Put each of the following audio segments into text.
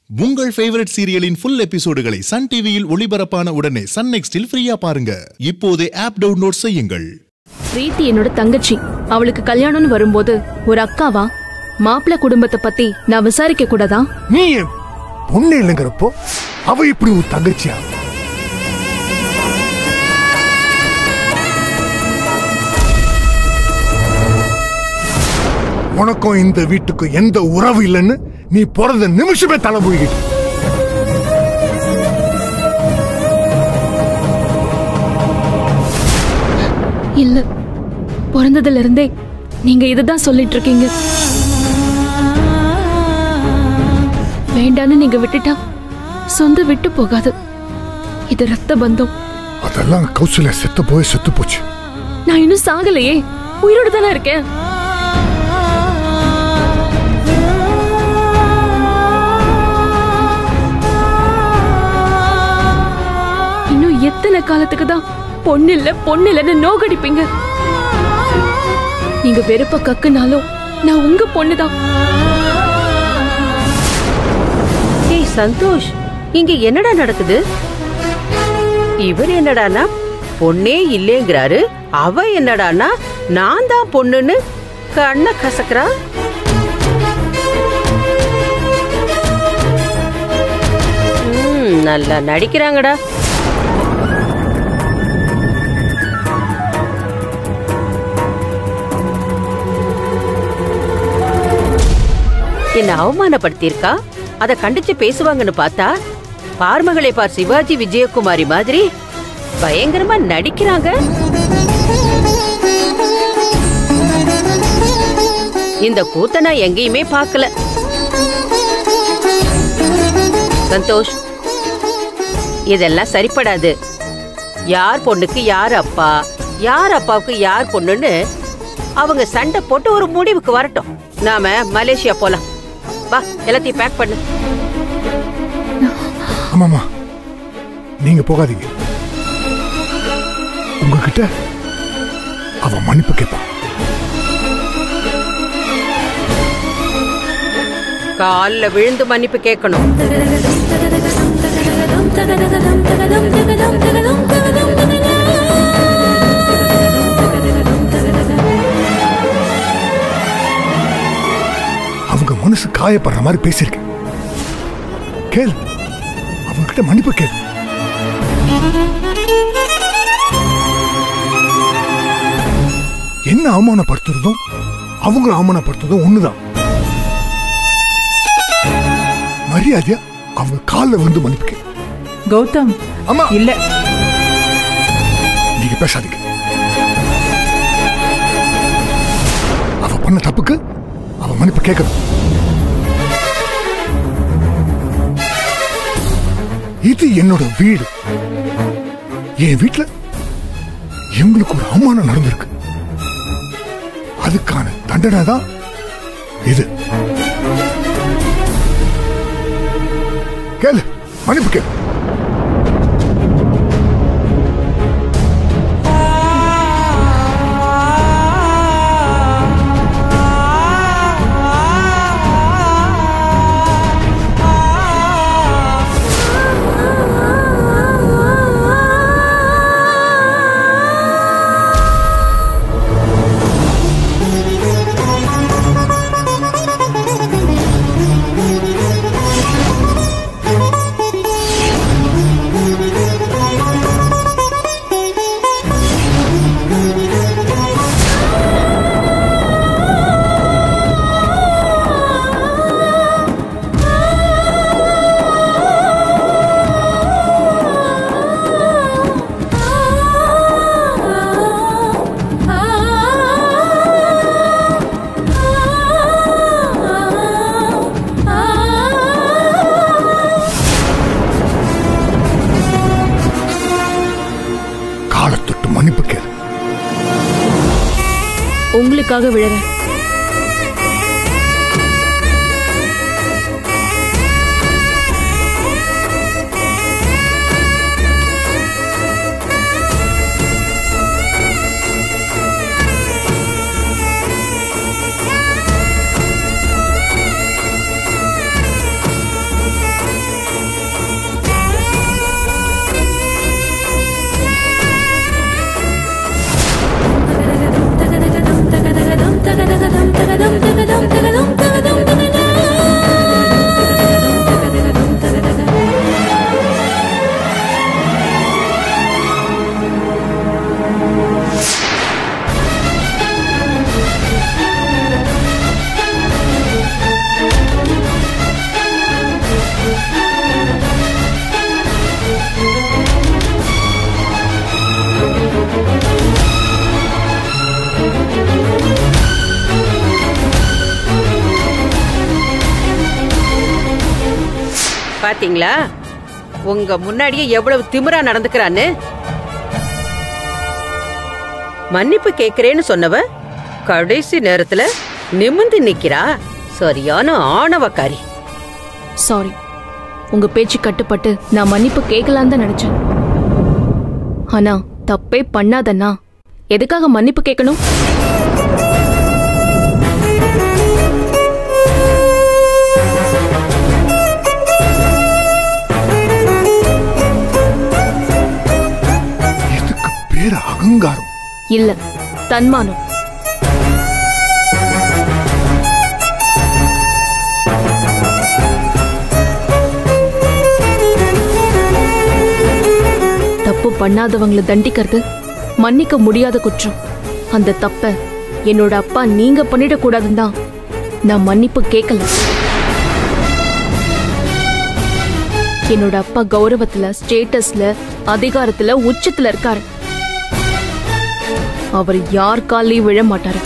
உங்கள் ஃபேவரட் சீரியலின் ஃபுல் எபிசோடுகளை சன் டிவியில் ஒளிபரப்பான உடனே சன் நெக்ஸ்டில் ஃப்ரீயா பாருங்க இப்போதே ஆப் டவுன்லோட் செய்யுங்கள் பிரீத்தி என்னோட தங்கச்சி அவளுக்கு கல்யாணம்னு வரும்போது ஒரு அக்காவா மாப்பிள்ளை குடும்பத்தை பத்தி நான் விசாரிக்க கூடாதா நீ என் பொண்ணு இல்லைங்கிறப்போ அவ இப்படி ஒரு தங்கச்சியா உனக்கும் இந்த வீட்டுக்கும் எந்த உறவு இல்லைன்னு நீ பிறந்த நிமிஷமே தலை போய்கிட்டு இல்ல பிறந்ததுல இருந்தே நீங்க இதுதான் சொல்லிட்டு இருக்கீங்க வேண்டான்னு நீங்க விட்டுட்டா சொந்த விட்டு போகாது இது ரத்த பந்தம் அதெல்லாம் கௌசல்யா செத்து போய் செத்து போச்சு நான் இன்னும் சாகலையே உயிரோட தானே இருக்கேன் இன்னும் எத்தனை காலத்துக்கு தான் பொண்ணு இல்ல பொண்ணு இல்லைன்னு நோகடிப்பீங்க நீங்க வெறுப்ப கக்குனாலும் நான் உங்க பொண்ணுதான் ஏய் சந்தோஷ் இங்க என்னடா நடக்குது இவர் என்னடானா பொண்ணே இல்லேங்கிறாரு அவ என்னடானா நான் தான் பொண்ணுன்னு கண்ண கசக்குறா ம், நல்லா நடிக்கிறாங்கடா என்ன அவமானப்படுத்தியிருக்கா அத கண்டிச்சு பேசுவாங்கன்னு பார்த்தா பார்மகளை பார் சிவாஜி விஜயகுமாரி மாதிரி பயங்கரமா நடிக்கிறாங்க இந்த கூத்த நான் எங்கேயுமே பார்க்கல சந்தோஷ் இதெல்லாம் சரிப்படாது யார் பொண்ணுக்கு யார் அப்பா யார் அப்பாவுக்கு யார் பொண்ணுன்னு அவங்க சண்டை போட்டு ஒரு முடிவுக்கு வரட்டும் நாம மலேசியா போலாம் வா எல்லாத்தையும் பேக் பண்ணு ஆமாமா நீங்க போகாதீங்க உங்ககிட்ட அவ மன்னிப்பு கேட்பா கால்ல விழுந்து மன்னிப்பு கேட்கணும் அவங்க மனசு காயப்படுற மாதிரி பேசியிருக்கேன் கேளு அவங்க கிட்ட மன்னிப்பு கேளு என்ன அவமானப்படுத்துறதும் அவங்கள அவமானப்படுத்துறதும் ஒண்ணுதான் மரியாதையா அவங்க காலில் விழுந்து மன்னிப்பு கேளு கௌதம் அம்மா இல்ல நீங்க பேசாதீங்க அவ பண்ண தப்புக்கு அவ மன்னிப்பு கேட்கணும் இது என்னோட வீடு என் வீட்டுல எங்களுக்கு ஒரு அவமானம் நடந்திருக்கு அதுக்கான தண்டனை தான் இது கேளு மன்னிப்பு கேளு காலத்தொட்டு மன்னிப்பு கேளு உங்களுக்காக விழறேன் பாத்தீங்களா உங்க முன்னாடியே எவ்வளவு திமிரா நடந்துக்கிறான்னு மன்னிப்பு கேக்குறேன்னு சொன்னவ கடைசி நேரத்துல நிமிந்து நிக்கிறா சரியான ஆணவக்காரி சாரி உங்க பேச்சு கட்டுப்பட்டு நான் மன்னிப்பு கேட்கலான்னு தான் நினைச்சேன் ஆனா தப்பே பண்ணாதண்ணா எதுக்காக மன்னிப்பு கேட்கணும் இதுக்கு பேர் அகங்காரம் இல்ல தன்மானம் தப்பு பண்ணாதவங்கள தண்டிக்கிறது மன்னிக்க முடியாத குற்றம் அந்த தப்ப என்னோட அப்பா நீங்க பண்ணிடக்கூடாதுன்னு தான் நான் மன்னிப்பு கேட்கல என்னோட அப்பா கௌரவத்துல ஸ்டேட்டஸ்ல அதிகாரத்துல உச்சத்துல இருக்காரு அவர் யார் காலையும் விழ மாட்டாரு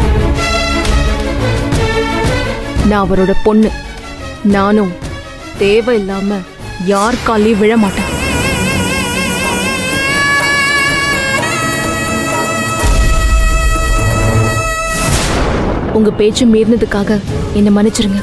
நான் அவரோட பொண்ணு நானும் தேவையில்லாம யார் காலையும் விழ மாட்டேன் உங்க பேச்சு மீறினதுக்காக என்ன மன்னிச்சிருங்க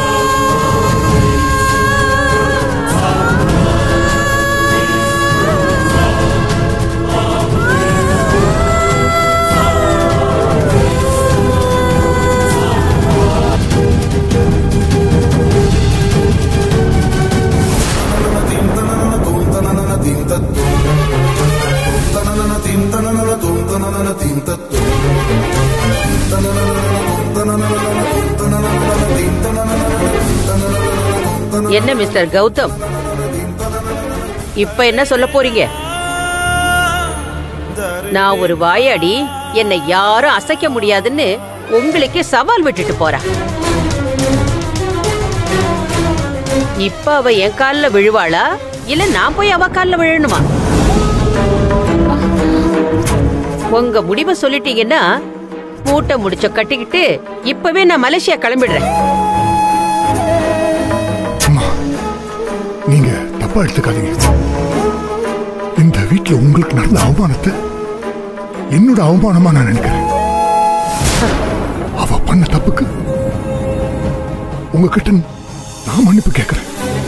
என்ன மிஸ்டர் கௌதம் இப்ப என்ன சொல்ல போறீங்க நான் ஒரு வாயாடி என்னை யாரும் அசைக்க முடியாதுன்னு உங்களுக்கே சவால் விட்டுட்டு போறா இப்ப அவ என் கால்ல விழுவாளா இல்ல நான் போய் அவ கால்ல விழணுமா உங்க முடிவை சொல்லிட்டீங்கன்னா மூட்டை முடிச்ச கட்டிக்கிட்டு இப்பவே நான் மலேசியா கிளம்பிடுறேன் அம்மா நீங்க தப்பா எடுத்துக்காதீங்க இந்த வீட்ல உங்களுக்கு நடந்த அவமானத்தை என்னோட அவமானமா நான் நினைக்கிறேன் அவ பண்ண தப்புக்கு உங்ககிட்ட நான் மன்னிப்பு கேட்கிறேன்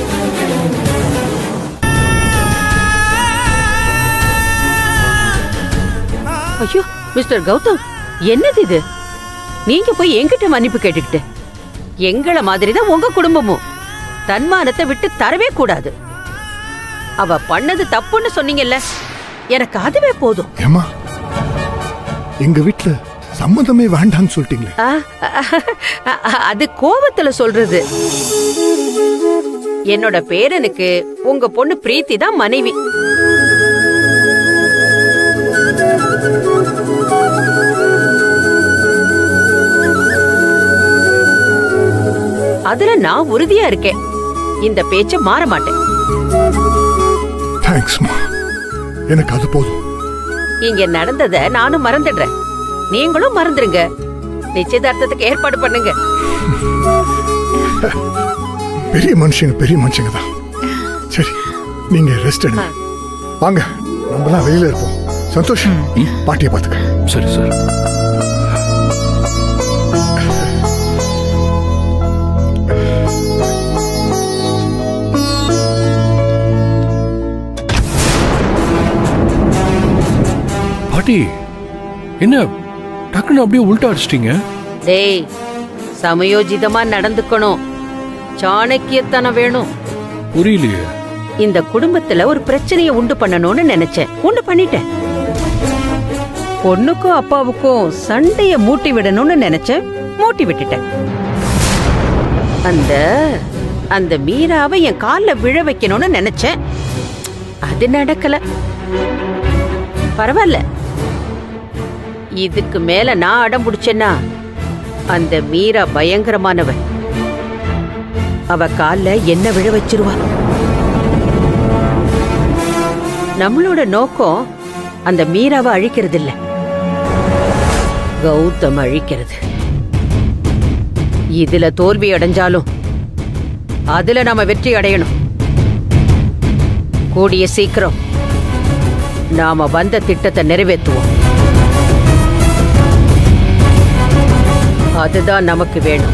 ஐயோ மிஸ்டர் கௌதம் என்னது இது நீங்க போய் என்கிட்ட மன்னிப்பு கேட்டுக்கிட்டு எங்கள மாதிரி தான் உங்க குடும்பமும் தன்மானத்தை விட்டு தரவே கூடாது அவ பண்ணது தப்புன்னு சொன்னீங்கல்ல எனக்கு அதுவே போதும் ஏமா எங்க வீட்ல சம்மதமே வேண்டாம்னு சொல்லிட்டீங்களே ஆ, அது கோபத்துல சொல்றது என்னோட பேரனுக்கு உங்க பொண்ணு பிரீத்தி தான் மனைவி அதுல நான் உறுதியா இருக்கேன் இந்த பேச்ச மாற மாட்டேன் தேங்க்ஸ்மா எனக்கு அது போதும் இங்க நடந்தத நானும் மறந்துடுறேன் நீங்களும் மறந்துருங்க நிச்சயதார்த்தத்துக்கு ஏற்பாடு பண்ணுங்க பெரிய மனுஷங்க பெரிய மனுஷங்க தான் சரி நீங்க ரெஸ்ட் எடுங்க வாங்க நம்மலாம் வெளியில இருப்போம் சந்தோஷ் பாட்டியை பார்த்துக்க சரி சார் பாட்டி என்ன டக்குன்னு அப்படியே உள்டா அடிச்சிட்டீங்க டேய் சமயோஜிதமா நடந்துக்கணும் சாணக்கியத்தனம் வேணும் புரியலையே இந்த குடும்பத்துல ஒரு பிரச்சனையை உண்டு பண்ணணும்னு நினைச்சேன் உண்டு பண்ணிட்டேன் பொண்ணுக்கும் அப்பாவுக்கும் சண்டைய மூட்டி விடணும்னு நினைச்சேன் மூட்டி விட்டுட்டேன் அந்த அந்த மீராவை என் கால்ல விழ வைக்கணும்னு நினைச்சேன் அது நடக்கல பரவாயில்ல இதுக்கு மேல நான் அடம் பிடிச்சேன்னா அந்த மீரா பயங்கரமானவ அவ கால்ல என்ன விழ வச்சிருவா நம்மளோட நோக்கம் அந்த மீராவை அழிக்கிறது இல்ல கௌதம் அழிக்கிறது இதுல தோல்வி அடைஞ்சாலும் அதுல நாம வெற்றி அடையணும் கூடிய சீக்கிரம் நாம வந்த திட்டத்தை நிறைவேற்றுவோம் அதுதான் நமக்கு வேணும்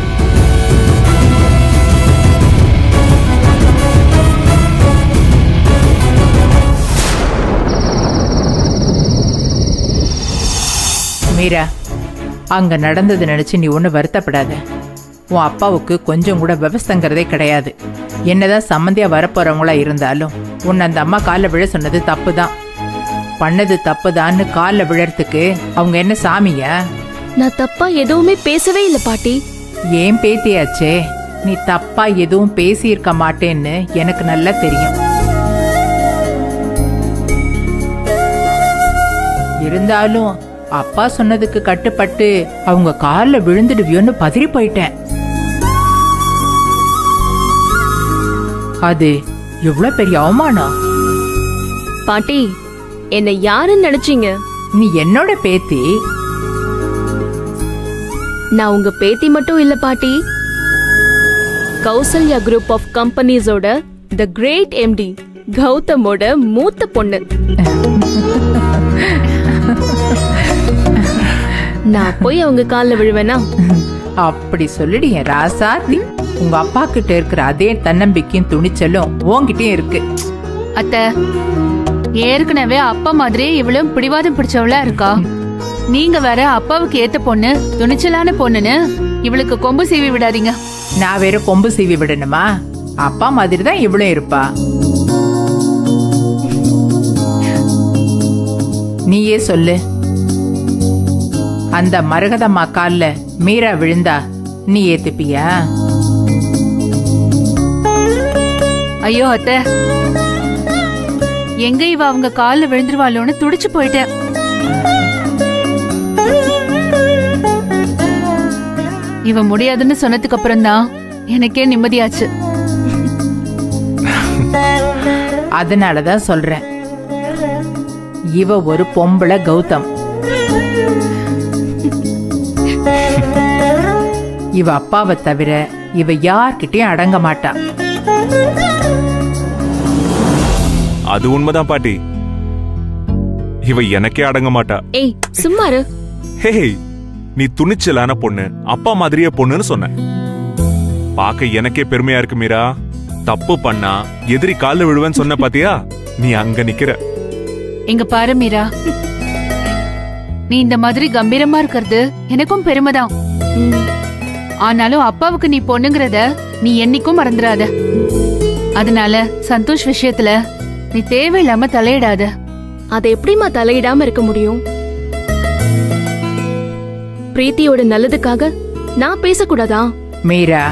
மீரா அங்க நடந்தது நினைச்சு நீ ஒன்றும் வருத்தப்படாத உன் அப்பாவுக்கு கொஞ்சம் கூட விவஸ்தங்கிறதே கிடையாது என்னதான் சம்மந்தியா வரப்போறவங்களா இருந்தாலும் உன்னை அந்த அம்மா காலில் விழ சொன்னது தப்பு தான் பண்ணது தப்புதான்னு காலில் விழறதுக்கு அவங்க என்ன சாமியா நான் தப்பா எதுவுமே பேசவே இல்லை பாட்டி ஏன் பேத்தியாச்சே நீ தப்பா எதுவும் பேசியிருக்க மாட்டேன்னு எனக்கு நல்லா தெரியும் இருந்தாலும் அப்பா சொன்னதுக்கு கட்டுப்பட்டு அவங்க காலில் விழுந்துடுவியோன்னு பதறி போயிட்டேன் அது எவ்வளவு பெரிய அவமானம் பாட்டி என்னை யாருன்னு நினைச்சீங்க நீ என்னோட பேத்தி நான் உங்க பேத்தி மட்டும் இல்ல பாட்டி கௌசல்யா குரூப் ஆஃப் கம்பெனிஸோட த கிரேட் எம்டி கௌதமோட மூத்த பொண்ணு நான் போய் அவங்க கால்ல விழுவேனா அப்படி சொல்லிடு என் ராசாத்தி உங்க அப்பா கிட்ட இருக்கிற அதே தன்னம்பிக்கையும் துணிச்சலும் உன்கிட்டயும் இருக்கு அத்த ஏற்கனவே அப்பா மாதிரியே இவளும் பிடிவாதம் பிடிச்சவளா இருக்கா நீங்க வேற அப்பாவுக்கு ஏத்த பொண்ணு துணிச்சலான பொண்ணுன்னு இவளுக்கு கொம்பு சீவி விடாதீங்க நான் வேற கொம்பு சீவி விடணுமா அப்பா மாதிரி தான் இவளும் இருப்பா நீயே சொல்லு அந்த மரகதம்மா கால்ல மீரா விழுந்தா நீ ஏத்துப்பியா ஐயோ அத்த எங்க இவ அவங்க கால்ல விழுந்துருவாளோன்னு துடிச்சு போயிட்டேன் இவ முடியாதுன்னு சொன்னதுக்கு அப்புறம் தான் எனக்கே நிம்மதியாச்சு அதனாலதான் சொல்றேன் இவ ஒரு பொம்பளை கௌதம் இவ அப்பாவை தவிர இவ யார்கிட்டயும் அடங்க மாட்டா அது உண்மைதான் பாட்டி இவ எனக்கே அடங்க மாட்டா ஏய் சும்மா இரு ஹே நீ துணிச்சலான பொண்ணு அப்பா மாதிரியே பொண்ணுன்னு சொன்ன பாக்க எனக்கே பெருமையா இருக்கு மீரா தப்பு பண்ணா எதிரி கால்ல விழுவேன்னு சொன்ன பாத்தியா நீ அங்க நிக்கிற இங்க பாரு மீரா நீ இந்த மாதிரி கம்பீரமா இருக்கிறது எனக்கும் பெருமைதான் ஆனாலும் அப்பாவுக்கு நீ பொண்ணுங்கிறத நீ என்னைக்கும் மறந்துடாத அதனால சந்தோஷ் விஷயத்துல நீ தேவையில்லாம தலையிடாத அதை எப்படிம்மா தலையிடாம இருக்க முடியும் பிரீத்தியோட நல்லதுக்காக நான் பேசக்கூடாதா மீரா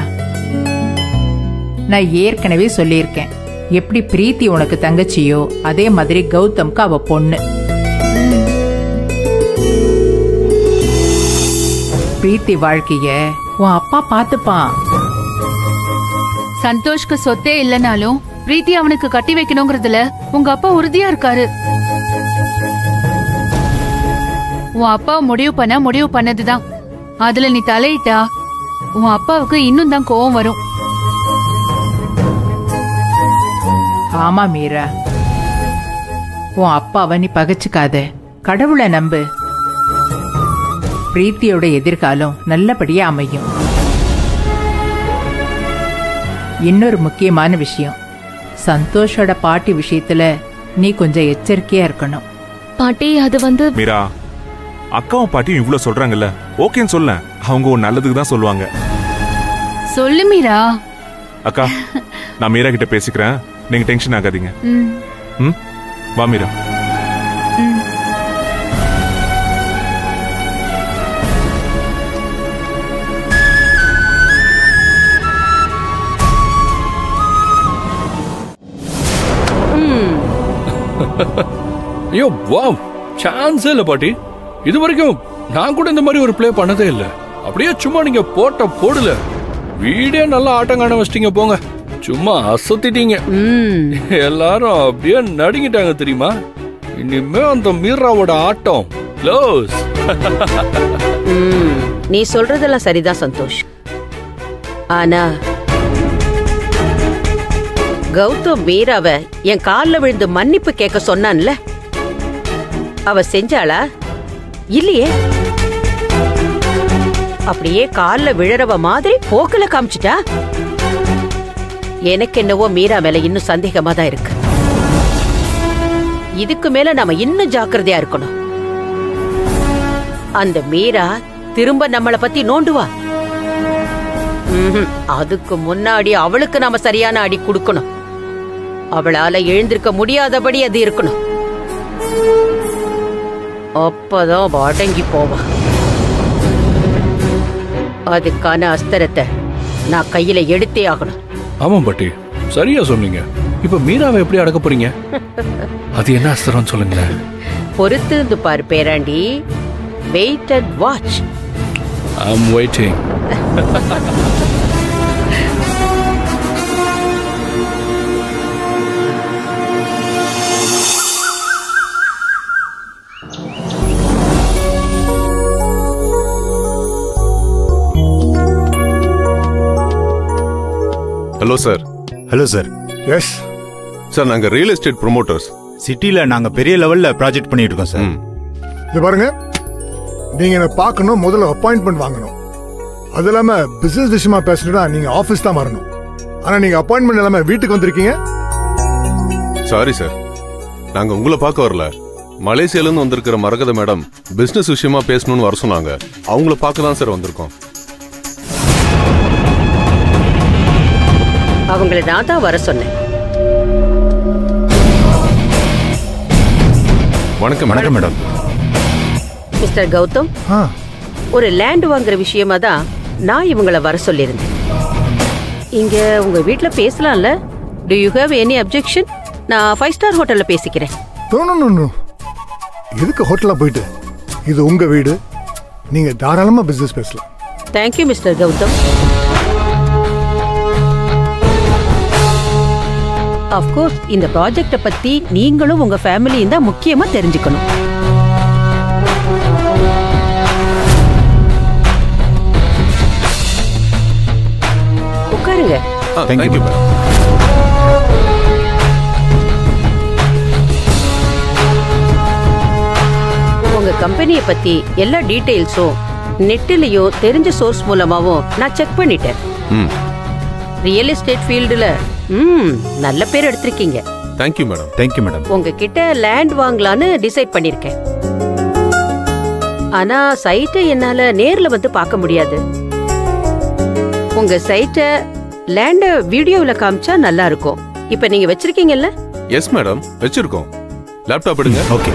நான் ஏற்கனவே சொல்லியிருக்கேன் எப்படி பிரீத்தி உனக்கு தங்கச்சியோ அதே மாதிரி கௌதம்க்கு அவ பொண்ணு பிரீத்தி வாழ்க்கைய உன் அப்பா பாத்துப்பான் சந்தோஷ்க்கு சொத்தே இல்லனாலும் பிரீத்தி அவனுக்கு கட்டி வைக்கணுங்கிறதுல உங்க அப்பா உறுதியா இருக்காரு உன் அப்பா முடிவு பண்ண முடிவு பண்ணதுதான் அதுல நீ தலையிட்டா உன் அப்பாவுக்கு இன்னும் தான் கோவம் வரும் ஆமா மீரா உன் அப்பாவை நீ பகைச்சுக்காத கடவுளை நம்பு பிரீத்தியோட எதிர்காலம் நல்லபடியா அமையும் இன்னொரு முக்கியமான விஷயம் சந்தோஷோட பாட்டி விஷயத்துல நீ கொஞ்சம் எச்சரிக்கையா இருக்கணும் பாட்டி அது வந்து மீரா அக்காவும் பாட்டியும் இவ்ளோ சொல்றாங்கல்ல ஓகேன்னு சொல்ல அவங்க ஒரு நல்லதுக்கு தான் சொல்லுவாங்க சொல்லு மீரா அக்கா நான் மீரா கிட்ட பேசிக்கிறேன் நீங்க டென்ஷன் ஆகாதீங்க ம், ம் வா மீரா ம். ஐயோ வாவ் சான்ஸே இல்லை பாட்டி இது வரைக்கும் நான் கூட இந்த மாதிரி ஒரு ப்ளே பண்ணதே இல்லை அப்படியே சும்மா நீங்க போட்ட போடல வீடே நல்லா ஆட்டம் காண வச்சிட்டீங்க போங்க சும்மா அசத்திட்டீங்க ம் எல்லாரும் அப்படியே நடுங்கிட்டாங்க தெரியுமா இனிமே அந்த மீராவோட ஆட்டம் க்ளோஸ் ம், நீ சொல்றதெல்லாம் சரிதான் சந்தோஷ் ஆனா கௌதம் மீராவ என் கால்ல விழுந்து மன்னிப்பு கேட்க சொன்னான்ல அவ செஞ்சாளா இல்லையே அப்படியே கால்ல விழறவ மாதிரி போக்குல காமிச்சிட்டா எனக்கு என்னவோ மீரா மேல இன்னும் சந்தேகமா தான் இருக்கு இதுக்கு மேல நாம இன்னும் ஜாக்கிரதையா இருக்கணும் அந்த மீரா திரும்ப நம்மள பத்தி நோண்டுவா ம்ஹும். அதுக்கு முன்னாடி அவளுக்கு நாம சரியான அடி கொடுக்கணும் அவளால எழுந்திருக்க முடியாதபடி அது இருக்கணும் அப்பதான் அவ அடங்கி போவா அதுக்கான அஸ்திரத்தை நான் கையில எடுத்தே ஆகணும் ஆமாம் பாட்டி சரியா சொன்னீங்க இப்ப மீராவை எப்படி அடக்க போறீங்க அது என்ன அஸ்திரம் சொல்லுங்களேன் பொறுத்து இருந்து பாரு பேராண்டி wait and watch I'm waiting hello sir hello sir yes sir நாங்க ரியல் எஸ்டேட் ப்ரொமோட்டர்ஸ் சிட்டில நாங்க பெரிய லெவல்ல ப்ராஜெக்ட் பண்ணிட்டு இருக்கோம் சார் ம் இது பாருங்க நீங்க என்ன பார்க்கணும் முதல்ல அப்பாயின்மெண்ட் வாங்கணும் அது இல்லாம பிசினஸ் விஷயமா பேசணும்னா நீங்க ஆபீஸ் தான் வரணும் ஆனா நீங்க அப்பாயின்மெண்ட் இல்லாம வீட்டுக்கு வந்திருக்கீங்க சாரி சார் நாங்க உங்களை பார்க்க வரல மலேசியால இருந்து வந்திருக்கிற மரகத மேடம் பிசினஸ் விஷயமா பேசணும்னு வர சொன்னாங்க அவங்கள பார்க்க தான் சார் வந்திருக்கோம் அவங்கள நான் தான் வர சொன்னேன் வணக்கம் வணக்கம் மேடம் மிஸ்டர் கௌதம் ஆ ஒரு லேண்ட் வாங்குற விஷயமா தான் நான் இவங்கள வர சொல்லியிருந்தேன் இங்க உங்க வீட்ல பேசலாம்ல do you have any objection நான் ஃபைவ் ஸ்டார் ஹோட்டல்ல பேசிக்கிறேன் நோ நோ நோ எதுக்கு ஹோட்டலா போயிட்டு இது உங்க வீடு நீங்க தாராளமா பிசினஸ் பேசலாம் தேங்க்யூ மிஸ்டர் கௌதம் அஃப்கோர்ஸ் இந்த ப்ராஜெக்ட பத்தி நீங்களும் உங்க ஃபேமிலியும் தான் முக்கியமா தெரிஞ்சுக்கணும் உட்காருங்க தேங்க்யூ மேடம் உங்க கம்பெனியை பத்தி எல்லா டீடைல்ஸும் நெட்டிலையும் தெரிஞ்ச சோர்ஸ் மூலமாவும் நான் செக் பண்ணிட்டேன் ம் ரியல் எஸ்டேட் ஃபீல்டுல ம் நல்ல பேர் எடுத்திருக்கீங்க தேங்க்யூ மேடம் தேங்க்யூ மேடம் உங்ககிட்ட லேண்ட் வாங்கலான்னு டிசைட் பண்ணிருக்கேன் ஆனா சைட்டை என்னால நேர்ல வந்து பார்க்க முடியாது உங்க சைட்டை லேண்ட வீடியோவில் காமிச்சா நல்லா இருக்கும் இப்ப நீங்க வச்சிருக்கீங்கல்ல எஸ் மேடம் வச்சிருக்கோம் லேப்டாப் எடுங்க ஓகே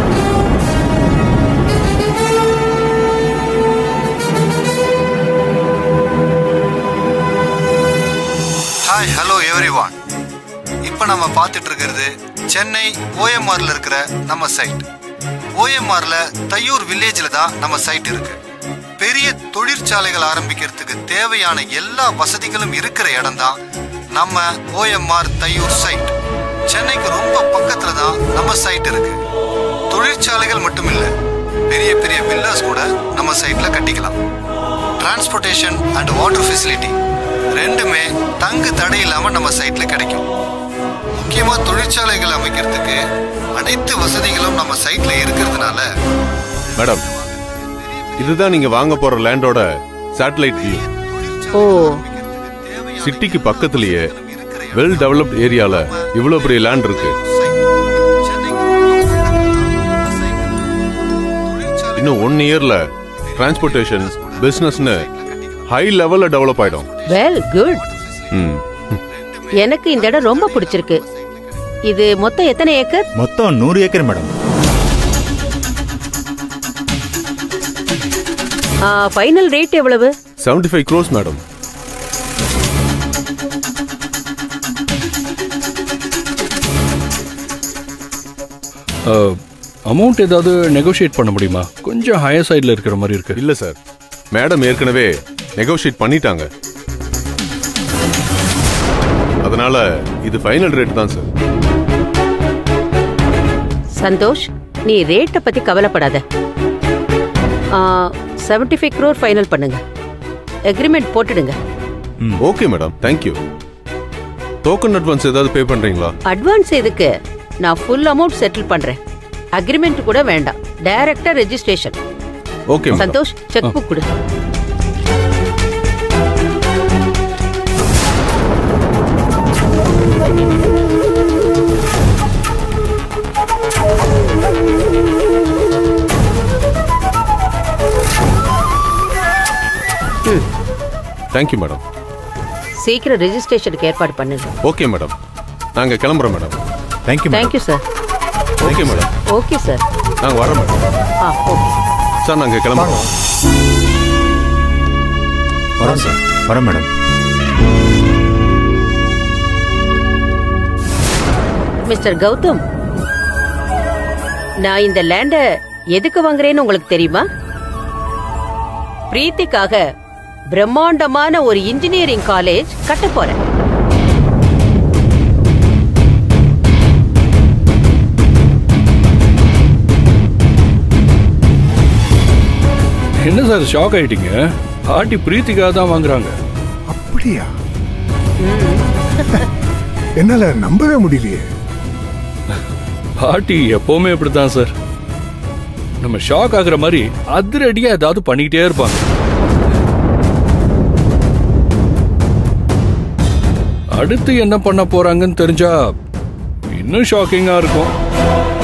ஹாய் ஹலோ எவ்ரிவான் இப்போ நம்ம பார்த்துட்டு இருக்கிறது சென்னை ஓஎம்ஆர்ல இருக்கிற நம்ம சைட் ஓஎம்ஆர்ல தையூர் வில்லேஜில் தான் நம்ம சைட் இருக்கு பெரிய தொழிற்சாலைகள் ஆரம்பிக்கிறதுக்கு தேவையான எல்லா வசதிகளும் இருக்கிற இடம் தான் நம்ம ஓஎம்ஆர் தையூர் சைட் சென்னைக்கு ரொம்ப பக்கத்துல தான் நம்ம சைட் இருக்கு தொழிற்சாலைகள் மட்டும் இல்ல பெரிய பெரிய வில்லாஸ் கூட நம்ம சைட்ல கட்டிக்கலாம் டிரான்ஸ்போர்ட்டேஷன் அண்ட் வாட்டர் ஃபெசிலிட்டி ரெண்டுமே தங்கு தடை இல்லாம நம்ம சைட்ல கிடைக்கும் முக்கியமா தொழிற்சாலைகள் அமைக்கிறதுக்கு அனைத்து வசதிகளும் நம்ம சைட்ல இருக்கிறதுனால மேடம் இதுதான் நீங்க வாங்க போற லேண்டோட சேட்டலைட் வியூ ஓ சிட்டிக்கு பக்கத்துலயே வெல் டெவலப்ட் ஏரியால இவ்வளவு பெரிய லேண்ட் இருக்கு இன்னும் ஒன் இயர்ல டிரான்ஸ்போர்ட்டேஷன் பிசினஸ்னு ஹை லெவல்ல டெவலப் ஆயிடும் வெல் குட் ம் எனக்கு இந்த இடம் ரொம்ப பிடிச்சிருக்கு இது மொத்தம் எத்தனை ஏக்கர் மொத்தம் நூறு ஏக்கர் மேடம் ஃபைனல் ரேட் எவ்வளவு seventy five crore madam amount ஏதாவது நெகோஷியேட் பண்ண முடியுமா கொஞ்சம் ஹையர் சைடில் இருக்கிற மாதிரி இருக்கு இல்ல சார் மேடம் ஏற்கனவே நெகோஷியேட் பண்ணிட்டாங்க அதனால இது ஃபைனல் ரேட் தான் சார் சந்தோஷ் நீ ரேட்டை பத்தி கவலைப்படாத செவன்டி ஃபைவ் க்ரோர் ஃபைனல் பண்ணுங்க அக்ரிமெண்ட் போட்டுடுங்க okay madam thank you token advance ஏதாவது பே பண்றீங்களா அட்வான்ஸ் எதுக்கு நான் ஃபுல் அமௌண்ட் செட்டில் பண்றேன் அக்ரிமெண்ட் கூட வேண்டாம் டைரக்டா registration okay madam Santhosh cheque book கொடு தேங்க்யூ மேடம் சீக்கிரம் ரெஜிஸ்ட்ரேஷனுக்கு ஏற்பாடு பண்ணுங்க ஓகே மேடம் நாங்க கிளம்புறோம் madam thank you madam thank you sir okay madam okay sir நாங்க வரோம் மேடம் ஆ ஓகே சார் நாங்க கிளம்புறோம் வரோம் சார் வரோம் மேடம் மிஸ்டர் கௌதம் நான் இந்த லேண்ட எதுக்கு வாங்குறேன்னு உங்களுக்கு தெரியுமா பிரீத்திக்காக பிரம்மாண்டமான ஒரு இன்ஜினியரிங் காலேஜ் கட்ட போறேன் என்ன சார் ஷாக் ஆயிட்டீங்க பாட்டி பிரீத்திக்காக தான் வாங்குறாங்க அப்படியா என்னால நம்பவே முடியலையே பாட்டி எப்பவுமே இப்படித்தான் சார் நம்ம ஷாக் ஆகுற மாதிரி அதிரடியா ஏதாவது பண்ணிக்கிட்டே இருப்பாங்க அடுத்து என்ன பண்ண போறாங்கன்னு தெரிஞ்சா இன்னும் ஷாக்கிங்கா இருக்கும்